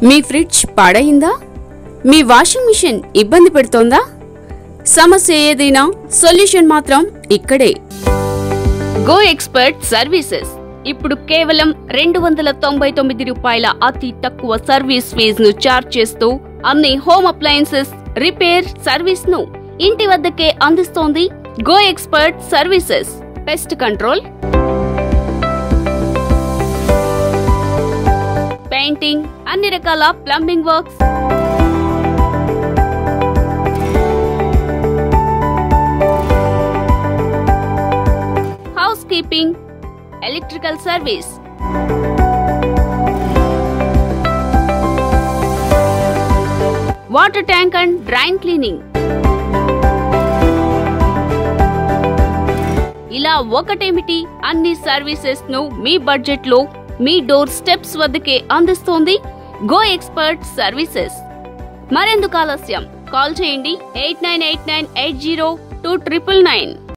మీ fridge పాడైందా మీ washing machine ఇబ్బంది పెడుతోందా సమస్య ఏదైనా సొల్యూషన్ మాత్రం ఇక్కడే గో ఎక్స్పర్ట్ సర్వీసెస్ ఇప్పుడు కేవలం రెండు వందల తొంభై తొమ్మిది రూపాయల అతి తక్కువ సర్వీస్ ఫీజును చార్జ్ చేస్తూ అన్ని హోమ్ అప్లయన్సెస్ రిపేర్ సర్వీస్ ను ఇంటి వద్దకే అందిస్తోంది go expert services pest control painting అన్ని రకాల plumbing works house keeping electrical service water tank and drain cleaning ఇలా ఒకటేమిటి అన్ని సర్వీసెస్ ను మీ బడ్జెట్ లో మీ డోర్ స్టెప్స్ వద్దకే అందిస్తోంది గో ఎక్స్పర్ట్ సర్వీసెస్ మరెందుకు ఆలస్యం కాల్ చేయండి eight nine eight nine eight zero two triple nine